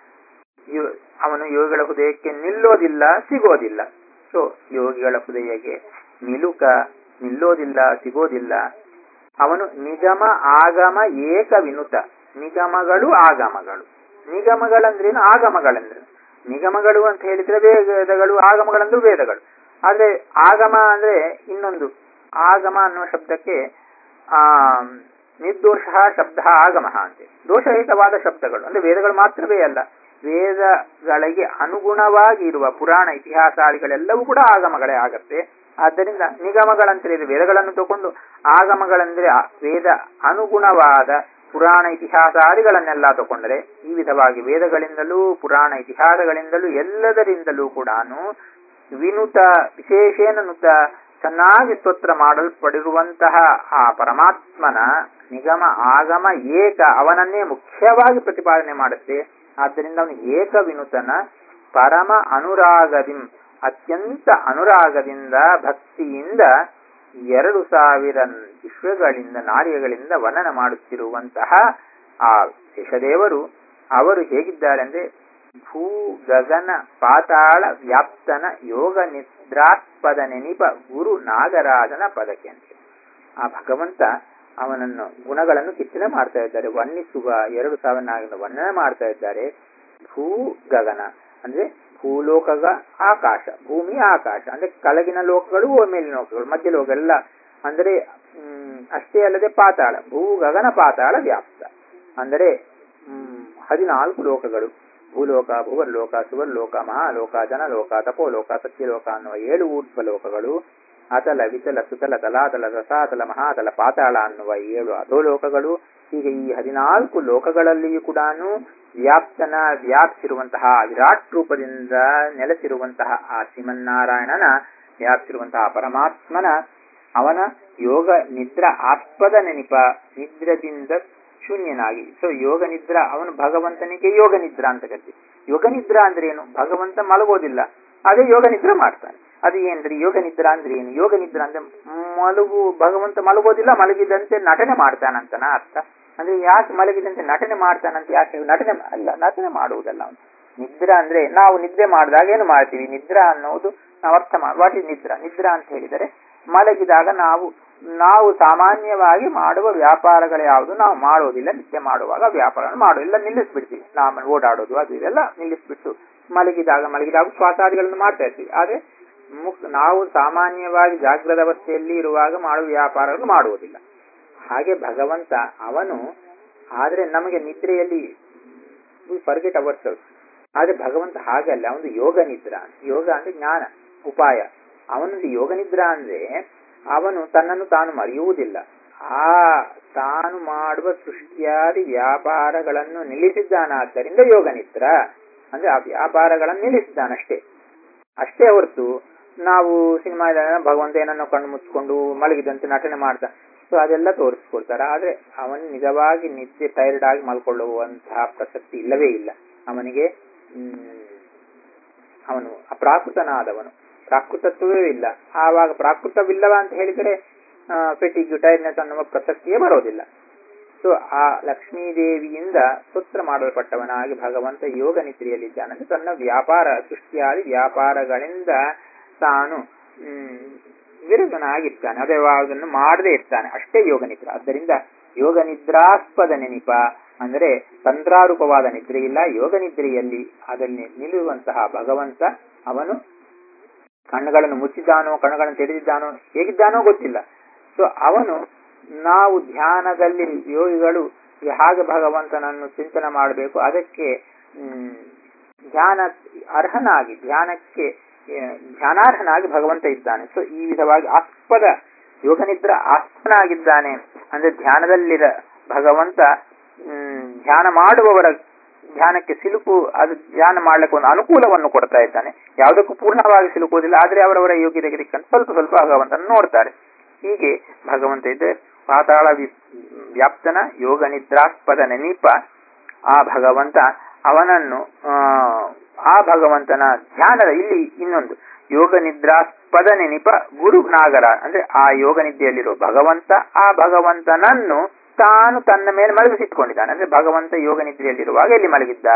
ಅವನು ಯೋಗಿಗಳ ಹೃದಯಕ್ಕೆ ನಿಲ್ಲೋದಿಲ್ಲ ಸಿಗೋದಿಲ್ಲ ಸೊ ಯೋಗಿಗಳ ಹೃದಯಕ್ಕೆ ನಿಲುಕ ನಿಲ್ಲೋದಿಲ್ಲ ಸಿಗೋದಿಲ್ಲ ಅವನು ನಿಗಮ ಆಗಮ ಏಕ ವಿನುತ ನಿಗಮಗಳು ಆಗಮಗಳು ನಿಗಮಗಳಂದ್ರೇನು ಆಗಮಗಳಂದ್ರೆ ನಿಗಮಗಳು ಅಂತ ಹೇಳಿದ್ರೆ ವೇದಗಳು ಆಗಮಗಳಂದ್ರೆ ವೇದಗಳು ಆದ್ರೆ ಆಗಮ ಅಂದ್ರೆ ಇನ್ನೊಂದು ಆಗಮ ಅನ್ನುವ ಶಬ್ದಕ್ಕೆ ಆ ನಿರ್ದೋಷ ಶಬ್ದ ಆಗಮ ಅಂತೆ ದೋಷರಹಿತವಾದ ಶಬ್ದಗಳು ಅಂದ್ರೆ ವೇದಗಳು ಮಾತ್ರವೇ ಅಲ್ಲ ವೇದಗಳಿಗೆ ಅನುಗುಣವಾಗಿ ಇರುವ ಪುರಾಣ ಇತಿಹಾಸಾದಿಗಳೆಲ್ಲವೂ ಕೂಡ ಆಗಮಗಳೇ ಆಗತ್ತೆ ಆದ್ದರಿಂದ ನಿಗಮಗಳಂದ್ರೆ ವೇದಗಳನ್ನು ತಗೊಂಡು ಆಗಮಗಳಂದ್ರೆ ವೇದ ಅನುಗುಣವಾದ ಪುರಾಣ ಇತಿಹಾಸಾದಿಗಳನ್ನೆಲ್ಲ ತಗೊಂಡರೆ ಈ ವಿಧವಾಗಿ ವೇದಗಳಿಂದಲೂ ಪುರಾಣ ಇತಿಹಾಸಗಳಿಂದಲೂ ಎಲ್ಲದರಿಂದಲೂ ಕೂಡ ವಿನುತ ವಿಶೇಷೇನ ನುತ ಚೆನ್ನಾಗಿ ಸ್ತೋತ್ರ ಮಾಡಲ್ಪಡಿರುವಂತಹ ಆ ಪರಮಾತ್ಮನ ನಿಗಮ ಆಗಮ ಏಕ ಅವನನ್ನೇ ಮುಖ್ಯವಾಗಿ ಪ್ರತಿಪಾದನೆ ಮಾಡುತ್ತೆ ಆದ್ದರಿಂದ ಅವನು ಏಕ ವಿನುತನ ಪರಮ ಅನುರಾಗದಿಂ ಅತ್ಯಂತ ಅನುರಾಗದಿಂದ ಭಕ್ತಿಯಿಂದ ಎರಡು ಸಾವಿರ ವಿಶ್ವಗಳಿಂದ ನಾರ್ಯಗಳಿಂದ ವರ್ಣನ ಮಾಡುತ್ತಿರುವಂತಹ ಆ ಶೇಷದೇವರು ಅವರು ಹೇಗಿದ್ದಾರೆ ಅಂದ್ರೆ ಭೂ ಗಗನ ಪಾತಾಳ ವ್ಯಾಪ್ತನ ಯೋಗ ನಿದ್ರಾಸ್ಪದ ನೆನಿಪ ಗುರು ನಾಗರಾಜನ ಪದಕ್ಕೆ ಅಂತ ಆ ಭಗವಂತ ಅವನನ್ನು ಗುಣಗಳನ್ನು ಕಿತ್ತನೆ ಮಾಡ್ತಾ ಇದ್ದಾರೆ ವರ್ಣಿಸುವ ಎರಡು ಸಾವಿರ ನಾಗರ ವರ್ಣನೆ ಮಾಡ್ತಾ ಇದ್ದಾರೆ ಭೂ ಗಗನ ಅಂದ್ರೆ ಭೂಲೋಕಗ ಆಕಾಶ ಭೂಮಿ ಆಕಾಶ ಅಂದ್ರೆ ಕೆಳಗಿನ ಲೋಕಗಳು ಮೇಲಿನ ಲೋಕಗಳು ಮಧ್ಯ ಲೋಕ ಎಲ್ಲ ಅಂದ್ರೆ ಹ್ಮ್, ಅಷ್ಟೇ ಅಲ್ಲದೆ ಪಾತಾಳ ಭೂ ಗಗನ ಪಾತಾಳ ವ್ಯಾಪ್ತ ಅಂದರೆ ಹ್ಮ್, ಹದಿನಾಲ್ಕು ಲೋಕಗಳು ಭೂಲೋಕ ಭುವರ್ಲೋಕ ಸುವರ್ಲೋಕ ಮಹಾಲೋಕ ಜನಲೋಕ ತಪೋಲೋಕ ಸತ್ಯಲೋಕ ಅನ್ನುವ ಏಳು ಊರ್ಧ್ವ ಲೋಕಗಳು ಅತಲ ವಿತಲ ಸುತಲ ತಲಾತಲ ರಸಾತಲ ಮಹಾತಲ ಪಾತಾಳ ಅನ್ನುವ ಏಳು ಅಧೋಲೋಕಗಳು ಹೀಗೆ ಈ ಹದಿನಾಲ್ಕು ಲೋಕಗಳಲ್ಲಿಯೂ ಕೂಡ ವ್ಯಾಪ್ತನ ವ್ಯಾಪ್ತಿರುವಂತಹ ವಿರಾಟ್ ರೂಪದಿಂದ ನೆಲೆಸಿರುವಂತಹ ಆ ಶ್ರೀಮನ್ನಾರಾಯಣನ ವ್ಯಾಪ್ತಿರುವಂತಹ ಪರಮಾತ್ಮನ ಅವನ ಯೋಗ ನಿದ್ರ ಆಸ್ಪದ ನೆನಪ ನಿದ್ರದಿಂದ ಶೂನ್ಯನಾಗಿ ಸೊ ಯೋಗ ನಿದ್ರ ಅವನು ಭಗವಂತನಿಗೆ ಯೋಗ ನಿದ್ರ ಅಂತ ಕರಿತೀವಿ ಯೋಗ ನಿದ್ರ ಅಂದ್ರೆ ಏನು ಭಗವಂತ ಮಲಗೋದಿಲ್ಲ ಅದೇ ಯೋಗ ನಿದ್ರ ಮಾಡ್ತಾನೆ ಅದು ಏನ್ರಿ ಯೋಗ ನಿದ್ರ ಅಂದ್ರೆ ಏನು ಯೋಗ ನಿದ್ರ ಅಂದ್ರೆ ಮಲಗು ಭಗವಂತ ಮಲಗೋದಿಲ್ಲ ಮಲಗಿದಂತೆ ನಟನೆ ಮಾಡ್ತಾನಂತನ ಅರ್ಥ ಅಂದ್ರೆ ಯಾಕೆ ಮಲಗಿದಂತೆ ನಟನೆ ಮಾಡ್ತಾನಂತ ಯಾಕೆ ನಟನೆ ಅಲ್ಲ ನಟನೆ ಮಾಡುವುದಲ್ಲ ಅವನು ನಿದ್ರಾ ಅಂದ್ರೆ ನಾವು ನಿದ್ರೆ ಮಾಡಿದಾಗ ಏನು ಮಾಡ್ತೀವಿ ನಿದ್ರಾ ಅನ್ನೋದು ನಾವು ಅರ್ಥ ಮಾಡಿ ವಾಟ್ ಇಸ್ ನಿದ್ರಾ ನಿದ್ರಾ ಅಂತ ಹೇಳಿದರೆ ಮಲಗಿದಾಗ ನಾವು ನಾವು ಸಾಮಾನ್ಯವಾಗಿ ಮಾಡುವ ವ್ಯಾಪಾರಗಳು ಯಾವುದು ನಾವು ಮಾಡೋದಿಲ್ಲ ನಿದ್ದೆ ಮಾಡುವಾಗ ವ್ಯಾಪಾರ ಮಾಡೋದಿಲ್ಲ ನಿಲ್ಲಿಸ್ಬಿಡ್ತೀವಿ ನಾವು ಓಡಾಡೋದು ಅದು ಇದೆಲ್ಲ ನಿಲ್ಲಿಸ್ಬಿಟ್ಟು ಮಲಗಿದಾಗ ಮಲಗಿದಾಗ ಶ್ವಾಸಾದಿಗಳನ್ನು ಮಾಡ್ತಾ ಇರ್ತೀವಿ ಆದ್ರೆ ಮುಕ್ ನಾವು ಸಾಮಾನ್ಯವಾಗಿ ಜಾಗೃತ ಅವಸ್ಥೆಯಲ್ಲಿ ಇರುವಾಗ ಮಾಡುವ ವ್ಯಾಪಾರಗಳು ಮಾಡುವುದಿಲ್ಲ ಹಾಗೆ ಭಗವಂತ ಅವನು ಆದ್ರೆ ನಮಗೆ ನಿದ್ರೆಯಲ್ಲಿ ಫರ್ಗೆಟ್ ಅವರ್ ಸೆಲ್ಫ್ ಆದ್ರೆ ಭಗವಂತ ಹಾಗಲ್ಲ ಅವನು ಯೋಗ ನಿದ್ರಾ ಯೋಗ ಅಂದ್ರೆ ಜ್ಞಾನ ಉಪಾಯ ಅವನೊಂದು ಯೋಗ ನಿದ್ರಾ ಅಂದ್ರೆ ಅವನು ತನ್ನನ್ನು ತಾನು ಮರೆಯುವುದಿಲ್ಲ ಆ ತಾನು ಮಾಡುವ ಸೃಷ್ಟಿಯಾದಿ ವ್ಯಾಪಾರಗಳನ್ನು ನಿಲ್ಲಿಸಿದ್ದಾನಾದ್ದರಿಂದ ಯೋಗ ನಿದ್ರಾ ಅಂದ್ರೆ ಆ ವ್ಯಾಪಾರಗಳನ್ನು ನಿಲ್ಲಿಸಿದ್ದಾನಷ್ಟೇ ಅಷ್ಟೇ ಹೊರತು ನಾವು ಸಿನಿಮಾ ಭಗವಂತ ಏನನ್ನೋ ಕಣ್ಣು ಮುಚ್ಕೊಂಡು ಮಲಗಿದಂತೆ ನಟನೆ ಮಾಡ್ತಾ ಸೊ ಅದೆಲ್ಲ ತೋರಿಸ್ಕೊಡ್ತಾರೆ ಆದ್ರೆ ಅವನು ನಿಜವಾಗಿ ನಿದ್ದೆ ಟೈರ್ಡ್ ಆಗಿ ಮಲ್ಕೊಳ್ಳುವಂತಹ ಪ್ರಸಕ್ತಿ ಇಲ್ಲವೇ ಇಲ್ಲ ಅವನಿಗೆ ಹ್ಮ್, ಅವನು ಅಪ್ರಾಕೃತನಾದವನು ಪ್ರಾಕೃತತ್ವವೇ ಇಲ್ಲ ಆವಾಗ ಪ್ರಾಕೃತವಿಲ್ಲವ ಅಂತ ಹೇಳಿದರೆ ಪೆಟ್ಟಿಗೆ ಟೈರ್ನೆಸ್ ಅನ್ನುವ ಪ್ರಸಕ್ತಿಯೇ ಬರೋದಿಲ್ಲ ಸೊ ಆ ಲಕ್ಷ್ಮೀದೇವಿಯಿಂದ ಸ್ತೋತ್ರ ಮಾಡಲ್ಪಟ್ಟವನಾಗಿ ಭಗವಂತ ಯೋಗ ನಿದ್ರೆಯಲ್ಲಿದ್ದಾನಂದ್ರೆ ತನ್ನ ವ್ಯಾಪಾರ ಸೃಷ್ಟಿಯಾದಿ ವ್ಯಾಪಾರಗಳಿಂದ ತಾನು ಹ್ಮ್, ವಿರುದ್ಧನಾಗಿರ್ತಾನೆ ಅದೇ ಯಾವುದನ್ನು ಮಾಡದೇ ಇರ್ತಾನೆ ಅಷ್ಟೇ ಯೋಗ ನಿದ್ರೆ ಆದ್ದರಿಂದ ಯೋಗ ನಿದ್ರಾಸ್ಪದ ನೆನಪ ಅಂದರೆ ತಂತ್ರಾರೂಪವಾದ ನಿದ್ರೆ ಇಲ್ಲ ಯೋಗ ನಿದ್ರೆಯಲ್ಲಿ ಅದರಲ್ಲಿ ನಿಲ್ಲುವಂತಹ ಭಗವಂತ ಅವನು ಕಣ್ಣುಗಳನ್ನು ಮುಚ್ಚಿದ್ದಾನೋ ಕಣ್ಣುಗಳನ್ನು ತೆರೆದಿದ್ದಾನೋ ಹೇಗಿದ್ದಾನೋ ಗೊತ್ತಿಲ್ಲ ಸೊ ಅವನು ನಾವು ಧ್ಯಾನದಲ್ಲಿ ಯೋಗಿಗಳು ಹಾಗೆ ಭಗವಂತನನ್ನು ಚಿಂತನೆ ಮಾಡಬೇಕು ಅದಕ್ಕೆ ಹ್ಮ್, ಧ್ಯಾನ ಅರ್ಹನಾಗಿ ಧ್ಯಾನಕ್ಕೆ ಆ, ಧ್ಯಾನಾರ್ಹನಾಗಿ ಭಗವಂತ ಇದ್ದಾನೆ ಸೊ ಈ ವಿಧವಾಗಿ ಆಸ್ಪದ ಯೋಗನಿದ್ರ ಆಸ್ಪನಾಗಿದ್ದಾನೆ ಅಂದ್ರೆ ಧ್ಯಾನದಲ್ಲಿರ ಭಗವಂತ ಹ್ಮ್, ಧ್ಯಾನ ಮಾಡುವವರ ಧ್ಯಾನಕ್ಕೆ ಸಿಲುಕು ಅದು ಧ್ಯಾನ ಮಾಡ್ಲಿಕ್ಕೆ ಒಂದು ಅನುಕೂಲವನ್ನು ಕೊಡ್ತಾ ಇದ್ದಾನೆ ಯಾವುದಕ್ಕೂ ಪೂರ್ಣವಾಗಿ ಸಿಲುಕುವುದಿಲ್ಲ ಆದ್ರೆ ಅವರವರ ಯೋಗ್ಯತೆಗೆ ಸ್ವಲ್ಪ ಸ್ವಲ್ಪ ಭಗವಂತನ ನೋಡ್ತಾರೆ ಹೀಗೆ ಭಗವಂತ ಇದ್ದರೆ ಪಾತಾಳ ವಿ- ವ್ಯಾಪ್ತನ ಯೋಗ ನಿದ್ರಾಸ್ಪದ ನೆನಪ ಆ ಭಗವಂತ ಅವನನ್ನು ಆ, ಆ ಭಗವಂತನ ಧ್ಯಾನದ ಇಲ್ಲಿ ಇನ್ನೊಂದು ಯೋಗ ನಿದ್ರಾಸ್ಪದ ನೆನಪ ಗುರು ನಾಗರ ಅಂದ್ರೆ ಆ ಯೋಗ ನಿದ್ದೆಯಲ್ಲಿರುವ ಭಗವಂತ ಆ ಭಗವಂತನನ್ನು ತಾನು ತನ್ನ ಮೇಲೆ ಮಲಗಿಸಿಟ್ಕೊಂಡಿದ್ದಾನೆ ಅಂದ್ರೆ ಭಗವಂತ ಯೋಗ ನಿದ್ರೆಯಲ್ಲಿರುವಾಗ ಎಲ್ಲಿ ಮಲಗಿದ್ದ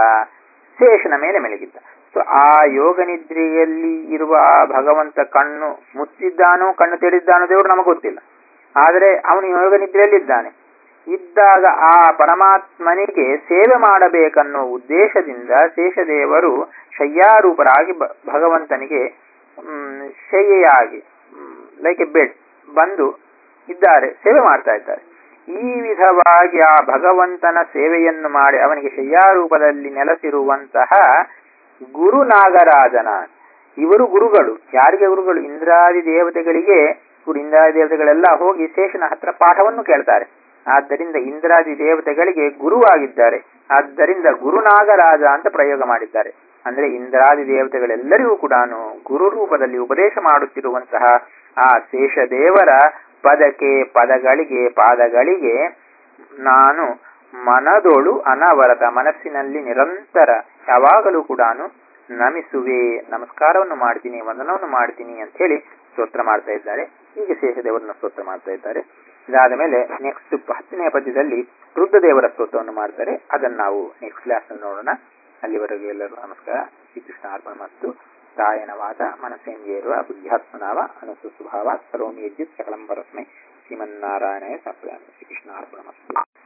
ಶೇಷನ ಮೇಲೆ ಮಲಗಿದ್ದ ಸೊ ಆ ಯೋಗ ನಿದ್ರೆಯಲ್ಲಿ ಇರುವ ಆ ಭಗವಂತ ಕಣ್ಣು ಮುಚ್ಚಿದ್ದಾನೋ ಕಣ್ಣು ತೆರೆದಿದ್ದಾನೋ ದೇವರು ನಮಗೆ ಗೊತ್ತಿಲ್ಲ ಆದರೆ ಅವನು ಯೋಗ ನಿದ್ರೆಯಲ್ಲಿದ್ದಾನೆ ಇದ್ದಾಗ ಆ ಪರಮಾತ್ಮನಿಗೆ ಸೇವೆ ಮಾಡಬೇಕನ್ನೋ ಉದ್ದೇಶದಿಂದ ಶೇಷದೇವರು ಶಯ್ಯಾರೂಪರಾಗಿ ಬ- ಭಗವಂತನಿಗೆ ಮ್, ಶಯ್ಯೆಯಾಗಿ ಲೈಕ್ ಎ ಬೆಡ್ ಬಂದು ಇದ್ದಾರೆ ಸೇವೆ ಮಾಡ್ತಾ ಇದ್ದಾರೆ ಈ ವಿಧವಾಗಿ ಆ ಭಗವಂತನ ಸೇವೆಯನ್ನು ಮಾಡಿ ಅವನಿಗೆ ಶಯ್ಯಾರೂಪದಲ್ಲಿ ನೆಲೆಸಿರುವಂತಹ ಗುರು ನಾಗರಾಜನ ಇವರು ಗುರುಗಳು ಯಾರಿಗೆ ಗುರುಗಳು ಇಂದ್ರಾದಿ ದೇವತೆಗಳಿಗೆ ಗುರು ಇಂದ್ರಾದಿ ದೇವತೆಗಳೆಲ್ಲ ಹೋಗಿ ಶೇಷನ ಹತ್ರ ಪಾಠವನ್ನು ಕೇಳ್ತಾರೆ ಆದ್ದರಿಂದ ಇಂದ್ರಾದಿ ದೇವತೆಗಳಿಗೆ ಗುರುವಾಗಿದ್ದಾರೆ ಆದ್ದರಿಂದ ಗುರುನಾಗರಾಜ ಅಂತ ಪ್ರಯೋಗ ಮಾಡಿದ್ದಾರೆ ಅಂದ್ರೆ ಇಂದ್ರಾದಿ ದೇವತೆಗಳೆಲ್ಲರಿಗೂ ಕೂಡ ಗುರು ರೂಪದಲ್ಲಿ ಉಪದೇಶ ಮಾಡುತ್ತಿರುವಂತಹ ಆ ಶೇಷದೇವರ ಪದಕ್ಕೆ ಪದಗಳಿಗೆ ಪಾದಗಳಿಗೆ ನಾನು ಮನದೊಳು ಅನವರತ ಮನಸ್ಸಿನಲ್ಲಿ ನಿರಂತರ ಯಾವಾಗಲೂ ಕೂಡ ನಮಿಸುವೆ ನಮಸ್ಕಾರವನ್ನು ಮಾಡ್ತೀನಿ ವಂದನವನ್ನು ಮಾಡ್ತೀನಿ ಅಂತ ಹೇಳಿ ಸ್ತೋತ್ರ ಮಾಡ್ತಾ ಇದ್ದಾರೆ ಹೀಗೆ ಶೇಷದೇವರನ್ನ ಸ್ತೋತ್ರ ಮಾಡ್ತಾ ಇದ್ದಾರೆ ಇದಾದ ಮೇಲೆ ನೆಕ್ಸ್ಟ್ ಹತ್ತನೇ ಪದ್ಯದಲ್ಲಿ ರುದ್ರದೇವರ ಸ್ತೋತ್ರವನ್ನು ಮಾಡ್ತಾರೆ ಅದನ್ನ ನಾವು ನೆಕ್ಸ್ಟ್ ಕ್ಲಾಸ್ ನೋಡೋಣ ಅಲ್ಲಿವರೆಗೂ ಎಲ್ಲರೂ ನಮಸ್ಕಾರ ಶ್ರೀಕೃಷ್ಣ ಅರ್ಪಣ ಮತ್ತು ಗಾಯನವಾದ ಮನಸ್ಸೇಂದ್ರಿಯರುವ ಬುದ್ಧ್ಯಾತ್ಮನಾವ ಅನುಸು ಸ್ವಭಾವ ಕರೋಮಿ ಯಜ್ಜಿತ್ ಸಕಲಂ ಪರಸ್ಮೈ ಶ್ರೀಮನ್ನಾರಾಯಣೇ ಸಮರ್ಪಯಾಮಿ ಶ್ರೀಕೃಷ್ಣ ಅರ್ಪಣ